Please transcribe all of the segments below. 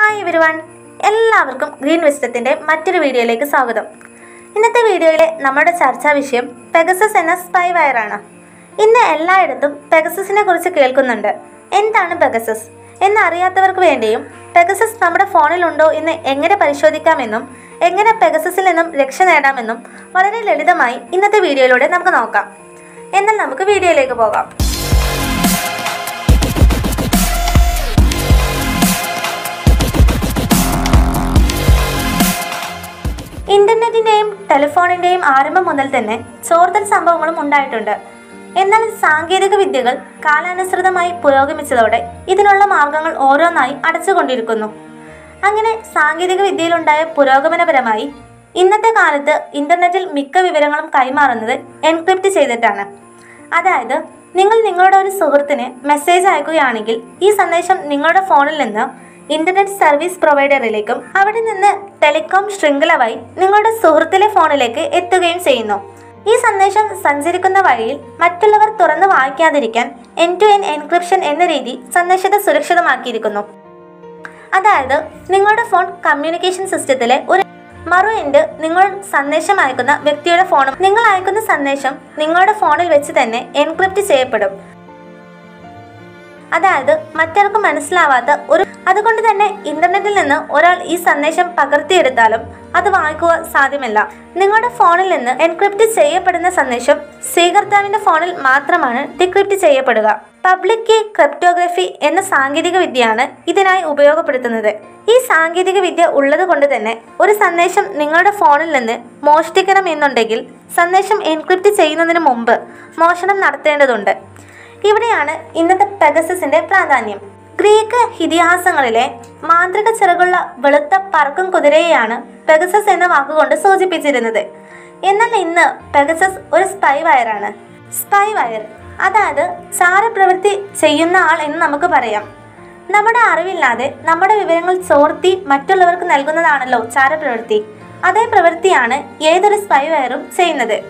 hi everyone എല്ലാവർക്കും green വിസ്റ്റത്തിൻ്റെ മറ്റൊരു വീഡിയോയിലേക്ക് സ്വാഗതം ഇന്നത്തെ വീഡിയോയിലെ നമ്മുടെ ചർച്ചാ വിഷയം പെഗസസ് എന്ന സ്പൈ വയറാണ് ഇന്ന് എല്ലായിടത്തും പെഗസസിനെ കുറിച്ച് കേൾക്കുന്നുണ്ട് എന്താണ് പെഗസസ് എന്നറിയാത്തവർക്ക് വേണ്ടിയും പെഗസസ് നമ്മുടെ ഫോണിലുണ്ടോ എന്ന് എങ്ങനെ പരിശോധിക്കാമെന്നും എങ്ങനെ പെഗസസിൽ നിന്നും രക്ഷ നേടാമെന്നും വളരെ ലളിതമായി ഇന്നത്തെ വീഡിയോയിലൂടെ നമുക്ക് നോക്കാം എന്നാൽ നമുക്ക് വീഡിയോയിലേക്ക് പോകാം ഇന്റർനെറ്റിന്റെയും ടെലിഫോണിന്റെയും ആരംഭം മുതൽ തന്നെ ചോർത്തൽ സംഭവങ്ങളും ഉണ്ടായിട്ടുണ്ട് എന്നാൽ സാങ്കേതിക വിദ്യകൾ കാലാനുസൃതമായി പുരോഗമിച്ചതോടെ ഇതിനുള്ള മാർഗങ്ങൾ ഓരോന്നായി അടച്ചുകൊണ്ടിരിക്കുന്നു അങ്ങനെ സാങ്കേതിക വിദ്യയിലുണ്ടായ പുരോഗമനപരമായി ഇന്നത്തെ കാലത്ത് ഇന്റർനെറ്റിൽ മിക്ക വിവരങ്ങളും കൈമാറുന്നത് എൻക്രിപ്റ്റ് ചെയ്തിട്ടാണ് അതായത് നിങ്ങൾ നിങ്ങളുടെ ഒരു സുഹൃത്തിന് മെസ്സേജ് അയക്കുകയാണെങ്കിൽ ഈ സന്ദേശം നിങ്ങളുടെ ഫോണിൽ നിന്ന് ഇന്റർനെറ്റ് സർവീസ് പ്രൊവൈഡറിലേക്കും അവിടെ നിന്ന് ടെലികോം ശൃംഖല വഴി നിങ്ങളുടെ സുഹൃത്തിലെ ഫോണിലേക്ക് എത്തുകയും ചെയ്യുന്നു ഈ സന്ദേശം സഞ്ചരിക്കുന്ന വഴിയിൽ മറ്റുള്ളവർ തുറന്ന് വായിക്കാതിരിക്കാൻ എൻ ടു എൻ എൻക്രിപ്ഷൻ എന്ന രീതി സന്ദേശത്തെ സുരക്ഷിതമാക്കിയിരിക്കുന്നു അതായത് നിങ്ങളുടെ ഫോൺ കമ്മ്യൂണിക്കേഷൻ സിസ്റ്റത്തിലെ ഒരു മറു എൻഡ് നിങ്ങൾ സന്ദേശം അയക്കുന്ന വ്യക്തിയുടെ ഫോണും നിങ്ങൾ അയക്കുന്ന സന്ദേശം നിങ്ങളുടെ ഫോണിൽ വെച്ച് തന്നെ എൻക്രിപ്റ്റ് ചെയ്യപ്പെടും അതായത് മറ്റാർക്കും മനസ്സിലാവാത്ത ഒരു അതുകൊണ്ട് തന്നെ ഇന്റർനെറ്റിൽ നിന്ന് ഒരാൾ ഈ സന്ദേശം പകർത്തിയെടുത്താലും അത് വായിക്കുക സാധ്യമല്ല നിങ്ങളുടെ ഫോണിൽ നിന്ന് എൻക്രിപ്റ്റ് ചെയ്യപ്പെടുന്ന സന്ദേശം സ്വീകർത്താവിന്റെ ഫോണിൽ മാത്രമാണ് ഡിക്രിപ്റ്റ് ചെയ്യപ്പെടുക പബ്ലിക് കീ ക്രിപ്റ്റോഗ്രഫി എന്ന സാങ്കേതിക വിദ്യയാണ് ഇതിനായി ഉപയോഗപ്പെടുത്തുന്നത് ഈ സാങ്കേതിക വിദ്യ ഉള്ളത് കൊണ്ട് തന്നെ ഒരു സന്ദേശം നിങ്ങളുടെ ഫോണിൽ നിന്ന് മോഷ്ടിക്കണം എന്നുണ്ടെങ്കിൽ സന്ദേശം എൻക്രിപ്റ്റ് ചെയ്യുന്നതിന് മുമ്പ് മോഷണം നടത്തേണ്ടതുണ്ട് ഇവിടെയാണ് ഇന്നത്തെ പെഗസസിന്റെ പ്രാധാന്യം ഗ്രീക്ക് ഇതിഹാസങ്ങളിലെ മാന്ത്രിക ചിറകുള്ള വെളുത്ത പറക്കും കുതിരയെയാണ് പെഗസസ് എന്ന വാക്കുകൊണ്ട് സൂചിപ്പിച്ചിരുന്നത് എന്നാൽ ഇന്ന് പെഗസസ് ഒരു സ്പൈ വയറാണ് സ്പൈ വയർ അതായത് ചാരപ്രവൃത്തി ചെയ്യുന്ന ആൾ എന്ന് നമുക്ക് പറയാം നമ്മുടെ അറിവില്ലാതെ നമ്മുടെ വിവരങ്ങൾ ചോർത്തി മറ്റുള്ളവർക്ക് നൽകുന്നതാണല്ലോ ചാരപ്രവൃത്തി അതേ പ്രവൃത്തിയാണ് ഏതൊരു സ്പൈ വയറും ചെയ്യുന്നത്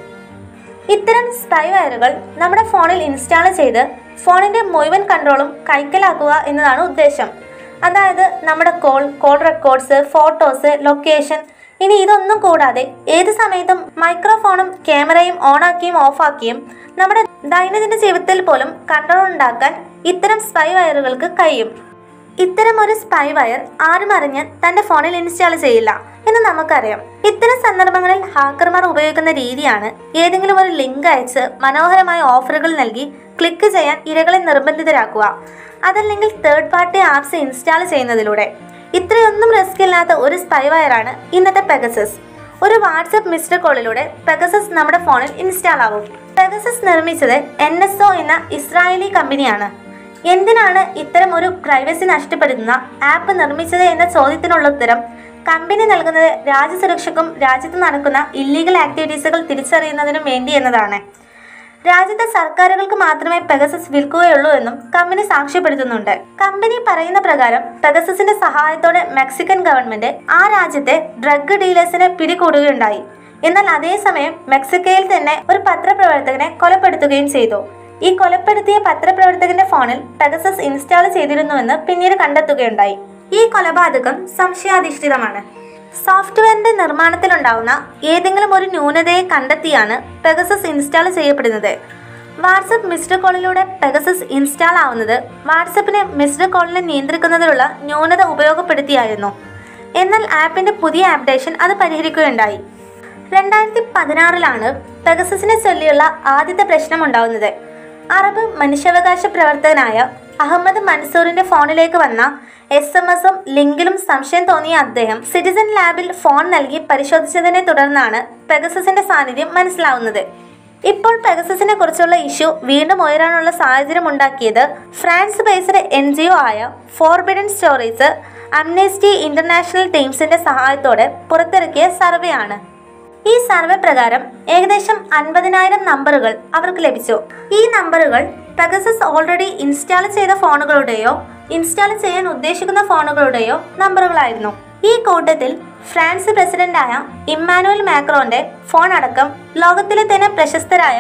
ഇത്തരം സ്പൈ വയറുകൾ നമ്മുടെ ഫോണിൽ ഇൻസ്റ്റാൾ ചെയ്ത് ഫോണിന്റെ മുഴുവൻ കൺട്രോളും കൈക്കലാക്കുക എന്നതാണ് ഉദ്ദേശം അതായത് നമ്മുടെ call call records photos location ഇനി ഇതൊന്നും കൂടാതെ ഏത് സമയത്തും മൈക്രോഫോണും ക്യാമറയും ഓണാക്കിയും ഓഫാക്കിയും നമ്മുടെ ദൈനംദിന ജീവിതത്തിൽ പോലും കൺട്രോൾ ഉണ്ടാക്കാൻ ഇത്തരം സ്പൈ വയറുകൾക്ക് കഴിയും ഇത്തരം ഒരു സ്പൈ വയർ ആരും അറിഞ്ഞ് തന്റെ ഫോണിൽ ഇൻസ്റ്റാൾ ചെയ്യില്ല എന്ന് നമുക്കറിയാം ഇത്തരം സന്ദർഭങ്ങളിൽ ഹാക്കർമാർ ഉപയോഗിക്കുന്ന രീതിയാണ് ഏതെങ്കിലും ഒരു ലിങ്ക് അയച്ച് മനോഹരമായ ഓഫറുകൾ നൽകി ക്ലിക്ക് ചെയ്യാൻ ഇരകളെ നിർബന്ധിതരാക്കുക അതല്ലെങ്കിൽ തേർഡ് പാർട്ടി ആപ്സ് ഇൻസ്റ്റാൾ ചെയ്യുന്നതിലൂടെ ഇത്രയൊന്നും റിസ്ക് ഇല്ലാത്ത ഒരു സ്പൈ വയറാണ് ഇന്നത്തെ പെഗസസ് ഒരു വാട്സപ്പ് മിസ്ഡ് കോളിലൂടെ പെഗസസ് നമ്മുടെ ഫോണിൽ ഇൻസ്റ്റാൾ ആവും പെഗസസ് നിർമ്മിച്ചത് എൻ എസ് ഒ എന്ന ഇസ്രായേലി കമ്പനിയാണ് എന്തിനാണ് ഇത്തരം ഒരു പ്രൈവസി നഷ്ടപ്പെടുത്തുന്ന ആപ്പ് നിർമ്മിച്ചത് എന്ന ചോദ്യത്തിനുള്ള ഉത്തരം കമ്പനി നൽകുന്നത് രാജ്യസുരക്ഷയ്ക്കും രാജ്യത്ത് നടക്കുന്ന ഇല്ലീഗൽ ആക്ടിവിറ്റീസുകൾ തിരിച്ചറിയുന്നതിനും വേണ്ടി എന്നതാണ് രാജ്യത്തെ സർക്കാരുകൾക്ക് മാത്രമേ പെഗസസ് വിൽക്കുകയുള്ളൂ എന്നും കമ്പനി സാക്ഷ്യപ്പെടുത്തുന്നുണ്ട് കമ്പനി പറയുന്ന പ്രകാരം പെഗസസിന്റെ സഹായത്തോടെ മെക്സിക്കൻ ഗവൺമെന്റ് ആ രാജ്യത്തെ ഡ്രഗ് ഡീലേഴ്സിനെ പിടികൂടുകയുണ്ടായി എന്നാൽ അതേസമയം മെക്സിക്കോയിൽ തന്നെ ഒരു പത്രപ്രവർത്തകനെ കൊലപ്പെടുത്തുകയും ചെയ്തു ഈ കൊലപ്പെടുത്തിയ പത്രപ്രവർത്തകന്റെ ഫോണിൽ പെഗസസ് ഇൻസ്റ്റാൾ ചെയ്തിരുന്നുവെന്ന് പിന്നീട് കണ്ടെത്തുകയുണ്ടായി ഈ കൊലപാതകം സംശയാധിഷ്ഠിതമാണ് സോഫ്റ്റ്വെയറിന്റെ നിർമ്മാണത്തിലുണ്ടാവുന്ന ഏതെങ്കിലും ഒരു ന്യൂനതയെ കണ്ടെത്തിയാണ് പെഗസസ് ഇൻസ്റ്റാൾ ചെയ്യപ്പെടുന്നത് വാട്സപ്പ് മിസ്ഡ് കോളിലൂടെ പെഗസസ് ഇൻസ്റ്റാൾ ആവുന്നത് വാട്സപ്പിനെ മിസ്ഡ് കോളിനെ നിയന്ത്രിക്കുന്നതിനുള്ള ന്യൂനത ഉപയോഗപ്പെടുത്തിയായിരുന്നു എന്നാൽ ആപ്പിന്റെ പുതിയ അപ്ഡേഷൻ അത് പരിഹരിക്കുകയുണ്ടായി രണ്ടായിരത്തി പതിനാറിലാണ് പെഗസസിനെ ചൊല്ലിയുള്ള ആദ്യത്തെ പ്രശ്നം ഉണ്ടാവുന്നത് അറബ് മനുഷ്യാവകാശ പ്രവർത്തകനായ അഹമ്മദ് മൻസൂറിന്റെ ഫോണിലേക്ക് വന്ന എസ് എം എസും ലിങ്കിലും സംശയം തോന്നിയ അദ്ദേഹം സിറ്റിസൺ ലാബിൽ ഫോൺ നൽകി പരിശോധിച്ചതിനെ തുടർന്നാണ് പെഗസസിന്റെ സാന്നിധ്യം മനസ്സിലാവുന്നത് ഇപ്പോൾ പെഗസസിനെ കുറിച്ചുള്ള ഇഷ്യൂ വീണ്ടും ഉയരാനുള്ള സാഹചര്യം ഉണ്ടാക്കിയത് France based N G O ആയ ഫോർബിഡൻ സ്റ്റോറീസ് അംനെസ്റ്റി ഇന്റർനാഷണൽ ടീംസിന്റെ സഹായത്തോടെ പുറത്തിറക്കിയ സർവേ ആണ് ഈ സർവേ പ്രകാരം ഏകദേശം അൻപതിനായിരം നമ്പറുകൾ അവർക്ക് ലഭിച്ചു ഈ നമ്പറുകൾ പെഗസസ് ഓൾറെഡി ഇൻസ്റ്റാൾ ചെയ്ത ഫോണുകളുടെയോ ഇൻസ്റ്റാൾ ചെയ്യാൻ ഉദ്ദേശിക്കുന്ന ഫോണുകളുടെയോ നമ്പറുകളായിരുന്നു ഈ കൂട്ടത്തിൽ ഫ്രാൻസ് പ്രസിഡന്റായ ഇമ്മാനുവൽ മാക്രോന്റെ ഫോൺ അടക്കം ലോകത്തിലെ തന്നെ പ്രശസ്തരായ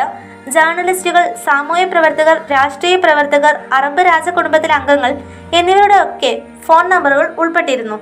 ജേർണലിസ്റ്റുകൾ സാമൂഹ്യ പ്രവർത്തകർ രാഷ്ട്രീയ പ്രവർത്തകർ അറബ് രാജകുടുംബത്തിലെ അംഗങ്ങൾ എന്നിവരുടെ ഒക്കെ ഫോൺ നമ്പറുകൾ ഉൾപ്പെട്ടിരുന്നു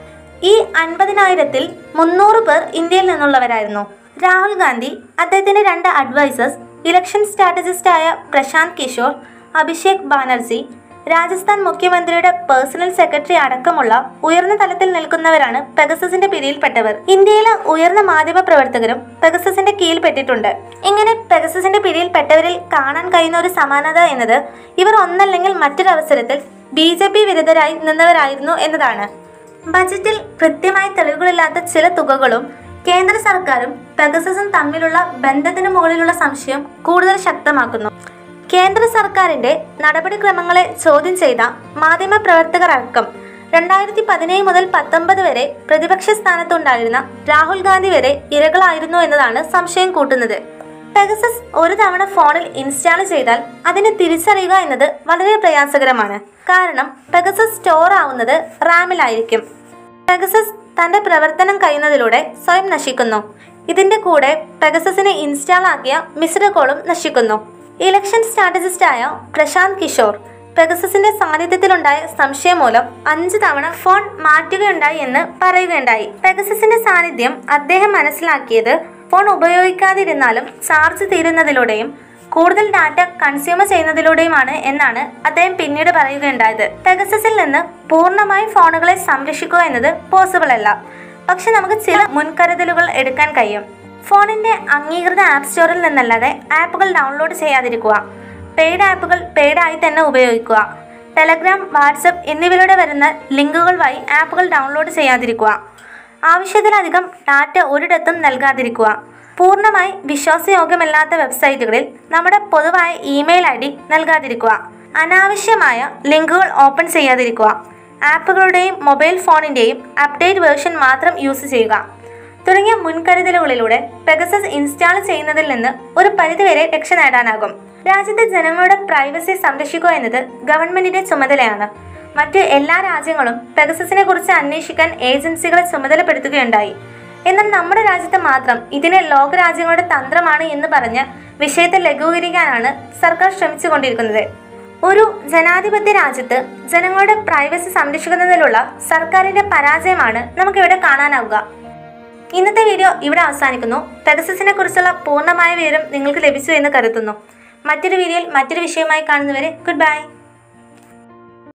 ഈ അൻപതിനായിരത്തിൽ മുന്നൂറ് പേർ ഇന്ത്യയിൽ നിന്നുള്ളവരായിരുന്നു രാഹുൽ ഗാന്ധി അദ്ദേഹത്തിന്റെ രണ്ട് അഡ്വൈസേഴ്സ് ഇലക്ഷൻ സ്ട്രാറ്റജിസ്റ്റായ പ്രശാന്ത് കിഷോർ അഭിഷേക് ബാനർജി രാജസ്ഥാൻ മുഖ്യമന്ത്രിയുടെ പേഴ്സണൽ സെക്രട്ടറി അടക്കമുള്ള ഉയർന്ന തലത്തിൽ നിൽക്കുന്നവരാണ് പെഗസസിന്റെ പിടിയിൽപ്പെട്ടവർ ഇന്ത്യയിലെ ഉയർന്ന മാധ്യമ പ്രവർത്തകരും പെഗസസിന്റെ കീഴിൽപ്പെട്ടിട്ടുണ്ട് ഇങ്ങനെ പെഗസസിന്റെ പിടിയിൽപ്പെട്ടവരിൽ കാണാൻ കഴിയുന്ന ഒരു സമാനത എന്നത് ഇവർ ഒന്നല്ലെങ്കിൽ മറ്റൊരവസരത്തിൽ ബി ജെ പി വിരുദ്ധരായി നിന്നവരായിരുന്നു എന്നതാണ് ബജറ്റിൽ കൃത്യമായ തെളിവുകളില്ലാത്ത ചില തുകകളും കേന്ദ്ര സർക്കാരും പെഗസസും തമ്മിലുള്ള ബന്ധത്തിന് മുകളിലുള്ള സംശയം കൂടുതൽ ശക്തമാക്കുന്നു കേന്ദ്ര സർക്കാരിന്റെ നടപടിക്രമങ്ങളെ ചോദ്യം ചെയ്ത മാധ്യമ പ്രവർത്തകർ അടക്കം രണ്ടായിരത്തി പതിനേഴ് മുതൽ പത്തൊമ്പത് വരെ പ്രതിപക്ഷ സ്ഥാനത്തുണ്ടായിരുന്ന രാഹുൽ ഗാന്ധി വരെ ഇരകളായിരുന്നു എന്നതാണ് സംശയം കൂട്ടുന്നത് പെഗസസ് ഒരു തവണ ഫോണിൽ ഇൻസ്റ്റാൾ ചെയ്താൽ അതിനെ തിരിച്ചറിയുക എന്നത് വളരെ പ്രയാസകരമാണ് കാരണം പെഗസസ് സ്റ്റോർ ആവുന്നത് റാമിലായിരിക്കും പെഗസസ് തന്റെ പ്രവർത്തനം കഴിയുന്നതിലൂടെ സ്വയം നശിക്കുന്നു ഇതിന്റെ കൂടെ പെഗസസിനെ ഇൻസ്റ്റാൾ ആക്കിയ മിസ്ഡ് കോളും നശിക്കുന്നു ഇലക്ഷൻ സ്ട്രാറ്റജിസ്റ്റായ പ്രശാന്ത് കിഷോർ പെഗസസിന്റെ സാന്നിധ്യത്തിലുണ്ടായ സംശയം മൂലം അഞ്ച് തവണ ഫോൺ മാറ്റുകയുണ്ടായി എന്ന് പറയുകയുണ്ടായി പെഗസസിന്റെ സാന്നിധ്യം അദ്ദേഹം മനസ്സിലാക്കിയത് ഫോൺ ഉപയോഗിക്കാതിരുന്നാലും ചാർജ് തീരുന്നതിലൂടെയും കൂടുതൽ ഡാറ്റ കൺസ്യൂമർ ചെയ്യുന്നതിലൂടെയുമാണ് എന്നാണ് അദ്ദേഹം പിന്നീട് പറയുകയുണ്ടായത് പെഗസസിൽ നിന്ന് പൂർണ്ണമായി ഫോണുകളെ സംരക്ഷിക്കുക എന്നത് പോസിബിൾ അല്ല പക്ഷെ നമുക്ക് ചില മുൻകരുതലുകൾ എടുക്കാൻ കഴിയും ഫോണിന്റെ അംഗീകൃത ആപ്പ് സ്റ്റോറിൽ നിന്നല്ലാതെ ആപ്പുകൾ ഡൗൺലോഡ് ചെയ്യാതിരിക്കുക പെയ്ഡ് ആപ്പുകൾ പെയ്ഡായി തന്നെ ഉപയോഗിക്കുക ടെലഗ്രാം വാട്സപ്പ് എന്നിവയിലൂടെ വരുന്ന ലിങ്കുകൾ വഴി ആപ്പുകൾ ഡൗൺലോഡ് ചെയ്യാതിരിക്കുക ആവശ്യത്തിലധികം ഡാറ്റ ഒരിടത്തും നൽകാതിരിക്കുക പൂർണ്ണമായി വിശ്വാസയോഗ്യമല്ലാത്ത വെബ്സൈറ്റുകളിൽ നമ്മുടെ പൊതുവായ ഇമെയിൽ ഐ ഡി നൽകാതിരിക്കുക അനാവശ്യമായ ലിങ്കുകൾ ഓപ്പൺ ചെയ്യാതിരിക്കുക ആപ്പുകളുടെയും മൊബൈൽ ഫോണിൻ്റെയും അപ്ഡേറ്റ് വേർഷൻ മാത്രം യൂസ് ചെയ്യുക തുടങ്ങിയ മുൻകരുതലുകളിലൂടെ പെഗസസ് ഇൻസ്റ്റാൾ ചെയ്യുന്നതിൽ നിന്ന് ഒരു പരിധിവരെ രക്ഷ നേടാനാകും രാജ്യത്തെ ജനങ്ങളുടെ പ്രൈവസി സംരക്ഷിക്കുക എന്നത് ഗവൺമെന്റിന്റെ ചുമതലയാണ് മറ്റ് എല്ലാ രാജ്യങ്ങളും പെഗസസിനെ കുറിച്ച് അന്വേഷിക്കാൻ ഏജൻസികളെ ചുമതലപ്പെടുത്തുകയുണ്ടായി എന്നാൽ നമ്മുടെ രാജ്യത്ത് മാത്രം ഇതിനെ ലോകരാജ്യങ്ങളുടെ തന്ത്രമാണ് എന്ന് പറഞ്ഞ് വിഷയത്തെ ലഘൂകരിക്കാനാണ് സർക്കാർ ശ്രമിച്ചുകൊണ്ടിരിക്കുന്നത് ഒരു ജനാധിപത്യ രാജ്യത്ത് ജനങ്ങളുടെ പ്രൈവസി സംരക്ഷിക്കുന്നതിലുള്ള സർക്കാരിന്റെ പരാജയമാണ് നമുക്കിവിടെ കാണാനാവുക ഇന്നത്തെ വീഡിയോ ഇവിടെ അവസാനിക്കുന്നു പെഗസസിനെ കുറിച്ചുള്ള പൂർണ്ണമായ വിവരം നിങ്ങൾക്ക് ലഭിച്ചു എന്ന് കരുതുന്നു മറ്റൊരു വീഡിയോയിൽ മറ്റൊരു വിഷയമായി കാണുന്നവരെ ഗുഡ് ബൈ